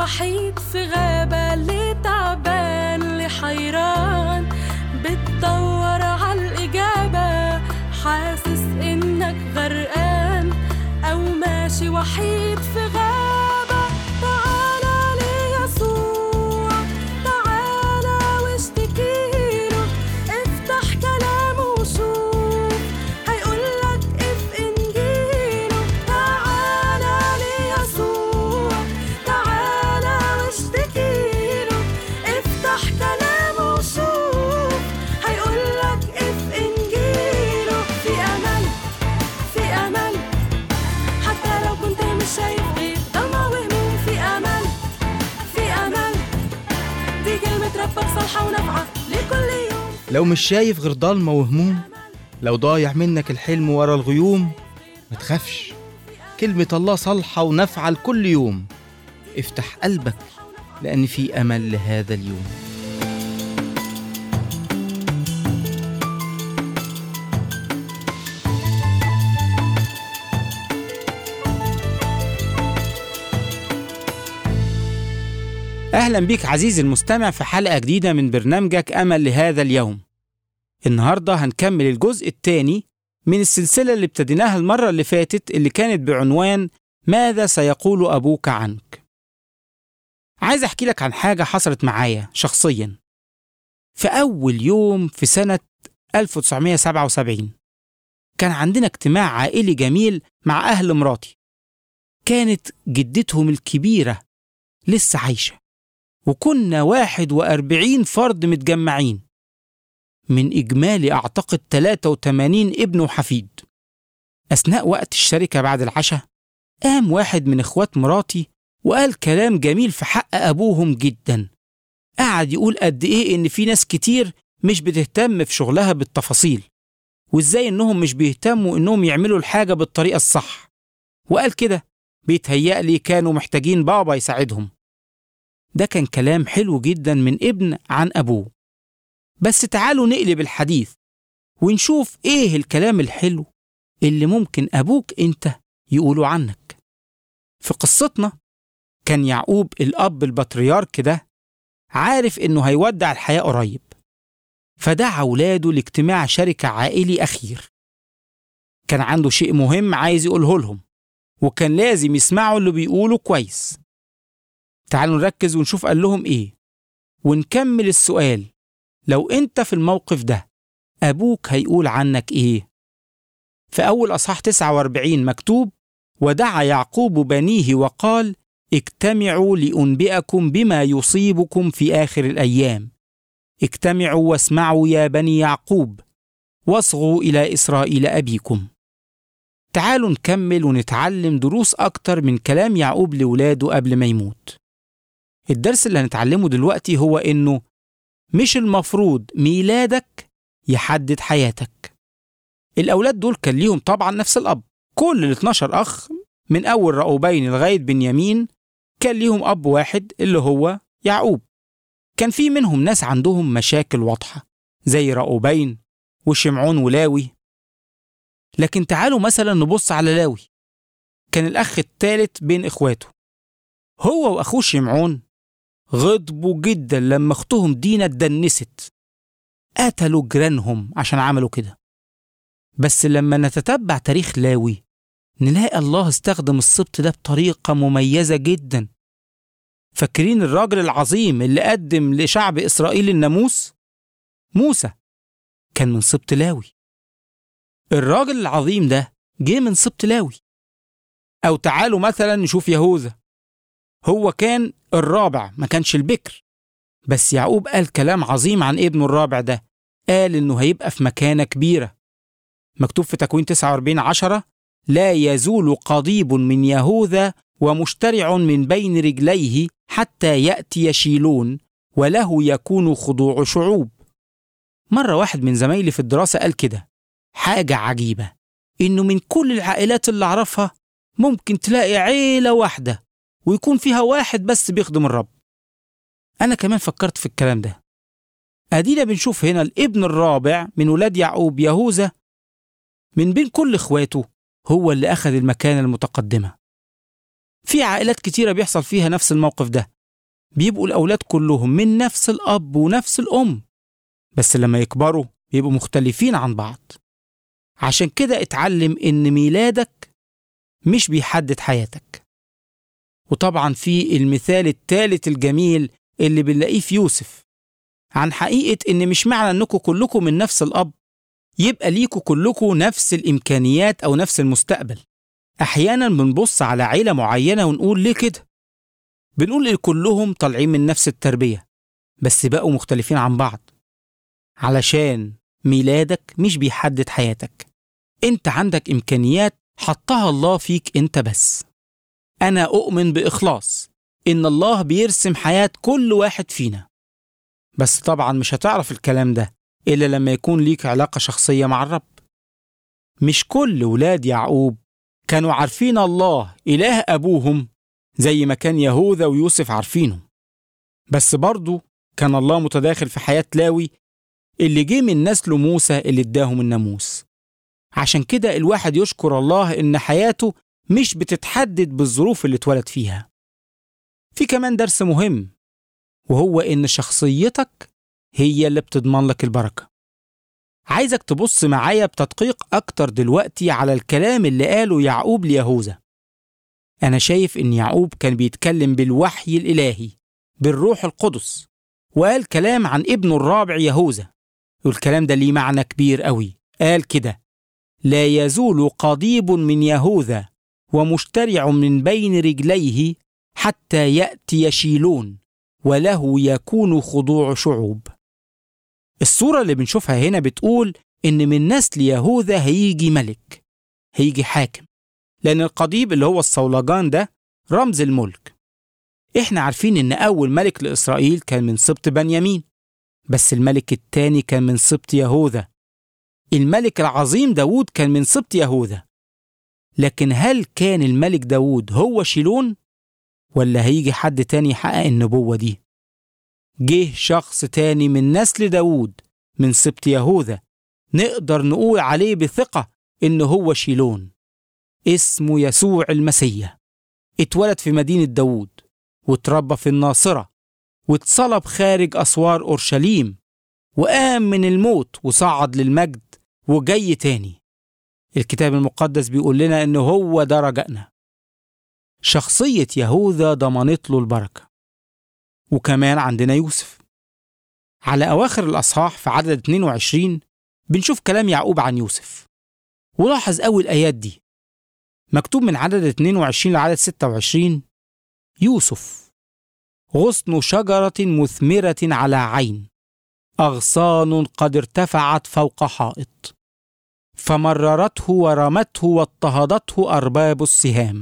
وحيد في غابة اللي تعبان اللي حيران بتدور عالإجابة حاسس إنك غرقان أو ماشي وحيد في غابة تعالى ليسوع تعالى واشتكيله افتح كلامه وشوف هيقولك اف انجيله تعالى ليسوع تعالى واشتكيله افتح كلامه وشوف هيقولك اف انجيله في امل في امل حتى لو كنت مش شايف غير ضلمة وهموم في امل في امل دي كلمة ربك صالحة ونافعة لكل يوم لو مش شايف غير ضلمة وهموم لو ضايع منك الحلم ورا الغيوم ما تخافش كلمة الله صالحة ونافعة لكل يوم افتح قلبك لأن في أمل لهذا اليوم أهلا بيك عزيزي المستمع في حلقة جديدة من برنامجك أمل لهذا اليوم النهاردة هنكمل الجزء الثاني من السلسلة اللي ابتديناها المرة اللي فاتت اللي كانت بعنوان ماذا سيقول أبوك عنك عايز أحكي لك عن حاجة حصلت معايا شخصيا في أول يوم في سنة 1977 كان عندنا اجتماع عائلي جميل مع أهل مراتي كانت جدتهم الكبيرة لسه عايشة وكنا 41 فرد متجمعين من إجمالي أعتقد 83 ابن وحفيد أثناء وقت الشركة بعد العشاء قام واحد من إخوات مراتي وقال كلام جميل في حق أبوهم جدا قعد يقول قد إيه إن في ناس كتير مش بتهتم في شغلها بالتفاصيل وإزاي إنهم مش بيهتموا إنهم يعملوا الحاجة بالطريقة الصح وقال كده بيتهيألي كانوا محتاجين بابا يساعدهم ده كان كلام حلو جدا من ابن عن أبوه بس تعالوا نقلب الحديث ونشوف إيه الكلام الحلو اللي ممكن أبوك أنت يقولوا عنك في قصتنا كان يعقوب الأب البطريرك ده عارف إنه هيودع الحياة قريب فدعا ولاده لاجتماع شركة عائلي أخير كان عنده شيء مهم عايز يقوله لهم وكان لازم يسمعوا اللي بيقولوا كويس تعالوا نركز ونشوف قال لهم ايه ونكمل السؤال لو انت في الموقف ده ابوك هيقول عنك ايه في اول اصحاح 49 مكتوب ودعا يعقوب بنيه وقال اجتمعوا لانبئكم بما يصيبكم في اخر الايام اجتمعوا واسمعوا يا بني يعقوب واصغوا الى اسرائيل ابيكم تعالوا نكمل ونتعلم دروس أكتر من كلام يعقوب لولاده قبل ما يموت. الدرس اللي هنتعلمه دلوقتي هو إنه مش المفروض ميلادك يحدد حياتك. الأولاد دول كان ليهم طبعا نفس الأب، كل ال 12 أخ من أول رأوبين لغاية بنيامين كان ليهم أب واحد اللي هو يعقوب. كان في منهم ناس عندهم مشاكل واضحة زي رأوبين وشمعون ولاوي لكن تعالوا مثلا نبص على لاوي كان الأخ الثالث بين إخواته هو وأخوه شمعون غضبوا جدا لما أختهم دينا اتدنست قتلوا جيرانهم عشان عملوا كده بس لما نتتبع تاريخ لاوي نلاقي الله استخدم السبط ده بطريقة مميزة جدا فاكرين الراجل العظيم اللي قدم لشعب إسرائيل الناموس؟ موسى كان من سبط لاوي الراجل العظيم ده جه من سبط لاوي أو تعالوا مثلا نشوف يهوذا هو كان الرابع ما كانش البكر بس يعقوب قال كلام عظيم عن ابنه الرابع ده قال إنه هيبقى في مكانة كبيرة مكتوب في تكوين 49 عشرة لا يزول قضيب من يهوذا ومشترع من بين رجليه حتى يأتي شيلون وله يكون خضوع شعوب مرة واحد من زمايلي في الدراسة قال كده حاجة عجيبة إنه من كل العائلات اللي أعرفها ممكن تلاقي عيلة واحدة ويكون فيها واحد بس بيخدم الرب أنا كمان فكرت في الكلام ده أدينا بنشوف هنا الابن الرابع من ولاد يعقوب يهوذا من بين كل إخواته هو اللي أخذ المكانة المتقدمة في عائلات كتيرة بيحصل فيها نفس الموقف ده بيبقوا الأولاد كلهم من نفس الأب ونفس الأم بس لما يكبروا بيبقوا مختلفين عن بعض عشان كده اتعلم إن ميلادك مش بيحدد حياتك وطبعا في المثال الثالث الجميل اللي بنلاقيه في يوسف عن حقيقة إن مش معنى إنكم كلكم من نفس الأب يبقى ليكوا كلكم نفس الإمكانيات أو نفس المستقبل أحيانا بنبص على عيلة معينة ونقول ليه كده بنقول إن كلهم طالعين من نفس التربية بس بقوا مختلفين عن بعض علشان ميلادك مش بيحدد حياتك انت عندك إمكانيات حطها الله فيك انت بس أنا أؤمن بإخلاص إن الله بيرسم حياة كل واحد فينا بس طبعا مش هتعرف الكلام ده إلا لما يكون ليك علاقة شخصية مع الرب مش كل ولاد يعقوب كانوا عارفين الله إله أبوهم زي ما كان يهوذا ويوسف عارفينه بس برضه كان الله متداخل في حياة لاوي اللي جه من نسل موسى اللي اداهم الناموس عشان كده الواحد يشكر الله إن حياته مش بتتحدد بالظروف اللي اتولد فيها في كمان درس مهم وهو إن شخصيتك هي اللي بتضمن لك البركة عايزك تبص معايا بتدقيق أكتر دلوقتي على الكلام اللي قاله يعقوب ليهوذا أنا شايف إن يعقوب كان بيتكلم بالوحي الإلهي بالروح القدس وقال كلام عن ابنه الرابع يهوذا والكلام ده ليه معنى كبير قوي قال كده لا يزول قضيب من يهوذا ومشترع من بين رجليه حتى يأتي يشيلون وله يكون خضوع شعوب الصورة اللي بنشوفها هنا بتقول إن من نسل يهوذا هيجي ملك هيجي حاكم لأن القضيب اللي هو الصولجان ده رمز الملك إحنا عارفين إن أول ملك لإسرائيل كان من سبط بنيامين بس الملك التاني كان من سبط يهوذا الملك العظيم داوود كان من سبط يهوذا لكن هل كان الملك داوود هو شيلون ولا هيجي حد تاني يحقق النبوة دي جه شخص تاني من نسل داوود من سبط يهوذا نقدر نقول عليه بثقة إنه هو شيلون اسمه يسوع المسيح اتولد في مدينة داوود واتربى في الناصرة واتصلب خارج أسوار أورشليم وقام من الموت وصعد للمجد وجاي تاني الكتاب المقدس بيقول لنا إنه هو ده رجائنا شخصية يهوذا ضمنت له البركة وكمان عندنا يوسف على أواخر الأصحاح في عدد 22 بنشوف كلام يعقوب عن يوسف ولاحظ أول الآيات دي مكتوب من عدد 22 لعدد 26 يوسف غصن شجرة مثمرة على عين أغصان قد ارتفعت فوق حائط فمررته ورمته واضطهدته أرباب السهام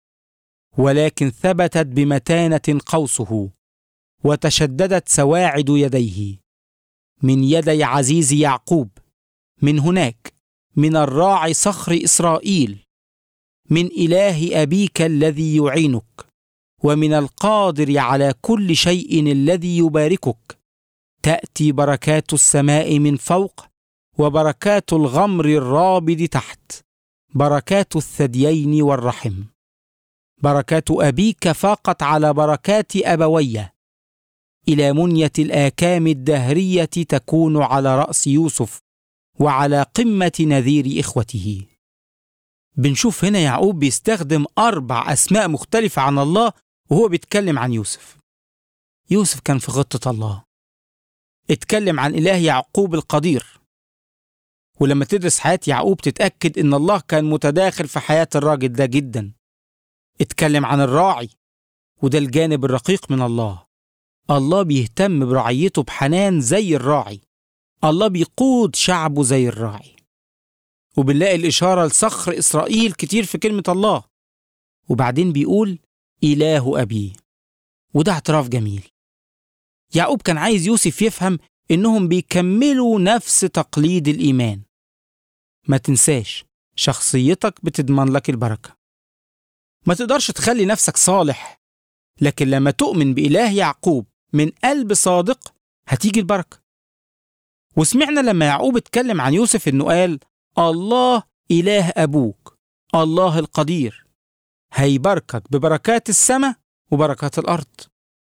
ولكن ثبتت بمتانة قوسه وتشددت سواعد يديه من يدي عزيز يعقوب من هناك من الراعي صخر إسرائيل من إله أبيك الذي يعينك ومن القادر على كل شيء الذي يباركك تأتي بركات السماء من فوق وبركات الغمر الرابد تحت بركات الثديين والرحم بركات أبيك فاقت على بركات أبويه إلى منية الآكام الدهرية تكون على رأس يوسف وعلى قمة نذير إخوته. بنشوف هنا يعقوب بيستخدم أربع أسماء مختلفة عن الله وهو بيتكلم عن يوسف. يوسف كان في خطة الله. اتكلم عن إله يعقوب القدير. ولما تدرس حياة يعقوب تتأكد إن الله كان متداخل في حياة الراجل ده جدا. اتكلم عن الراعي وده الجانب الرقيق من الله. الله بيهتم برعيته بحنان زي الراعي الله بيقود شعبه زي الراعي وبنلاقي الإشارة لصخر إسرائيل كتير في كلمة الله وبعدين بيقول إله أبي وده اعتراف جميل يعقوب كان عايز يوسف يفهم إنهم بيكملوا نفس تقليد الإيمان ما تنساش شخصيتك بتضمن لك البركة ما تقدرش تخلي نفسك صالح لكن لما تؤمن بإله يعقوب من قلب صادق هتيجي البركة وسمعنا لما يعقوب اتكلم عن يوسف انه قال الله إله أبوك الله القدير هيباركك ببركات السماء وبركات الأرض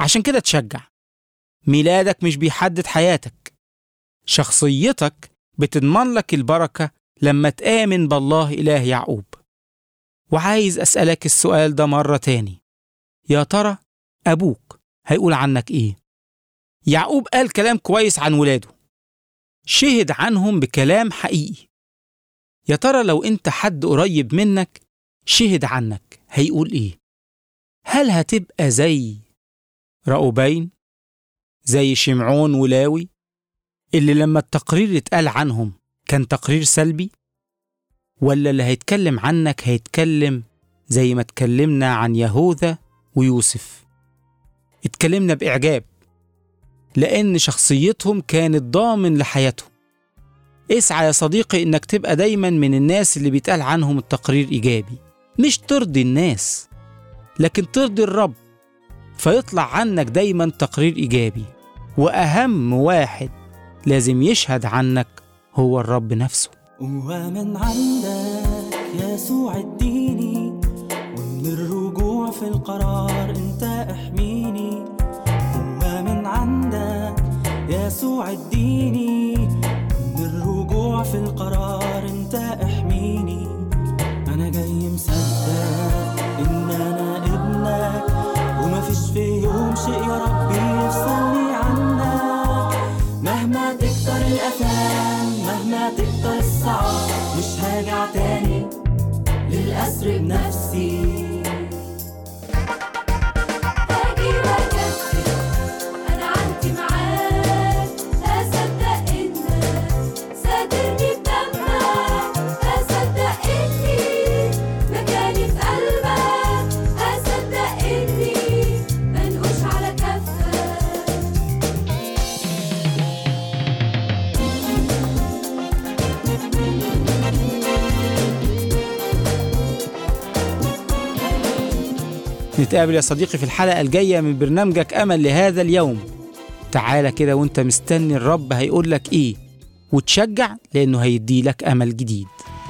عشان كده تشجع ميلادك مش بيحدد حياتك شخصيتك بتضمن لك البركة لما تآمن بالله إله يعقوب وعايز أسألك السؤال ده مرة تاني يا ترى أبوك هيقول عنك إيه؟ يعقوب قال كلام كويس عن ولاده شهد عنهم بكلام حقيقي يا ترى لو أنت حد قريب منك شهد عنك هيقول إيه؟ هل هتبقى زي رأوبين؟ زي شمعون ولاوي؟ اللي لما التقرير اتقال عنهم كان تقرير سلبي؟ ولا اللي هيتكلم عنك هيتكلم زي ما اتكلمنا عن يهوذا ويوسف اتكلمنا بإعجاب لأن شخصيتهم كانت ضامن لحياتهم اسعى يا صديقي إنك تبقى دايما من الناس اللي بيتقال عنهم التقرير إيجابي مش ترضي الناس لكن ترضي الرب فيطلع عنك دايما تقرير إيجابي وأهم واحد لازم يشهد عنك هو الرب نفسه ومن عندك يسوع اديني ومن الرجوع في القرار انت احميني ومن عندك يسوع اديني ومن الرجوع في القرار انت احميني انا جاي مصدق ان انا ابنك ومفيش في يوم شيء يا ربي يفصلني عنك مهما تكتر الأثام مهما تكتر الصعاب مش هرجع تاني للأسر بنفسي باجي وأكفي أنا عندي معاك أصدق إنك ساترني بدمك أصدق إني مكاني في قلبك أصدق إني منقوش على كفك نتقابل يا صديقي في الحلقة الجاية من برنامجك أمل لهذا اليوم تعالى كده وانت مستني الرب هيقول لك ايه وتشجع لأنه هيدي لك أمل جديد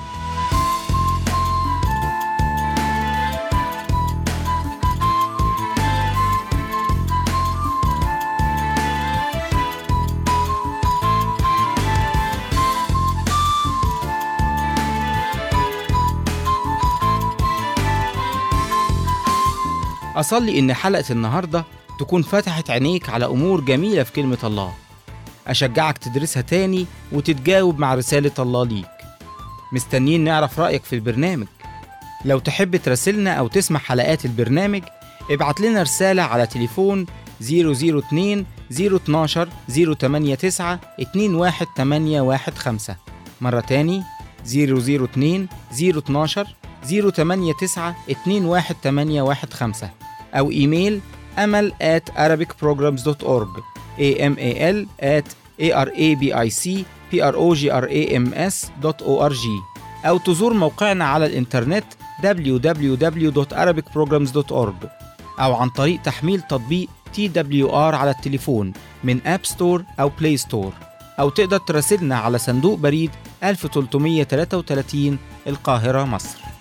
أصلي إن حلقة النهاردة تكون فتحت عينيك على أمور جميلة في كلمة الله أشجعك تدرسها تاني وتتجاوب مع رسالة الله ليك مستنيين نعرف رأيك في البرنامج لو تحب تراسلنا أو تسمع حلقات البرنامج ابعت لنا رسالة على تليفون 002 012 089 21815 مرة تاني 002 012 089 21815 أو إيميل أمل at arabicprograms.org amal at arabicprograms.org أو تزور موقعنا على الإنترنت www.arabicprograms.org أو عن طريق تحميل تطبيق TWR على التليفون من أب ستور أو بلاي ستور أو تقدر تراسلنا على صندوق بريد 1333 القاهرة مصر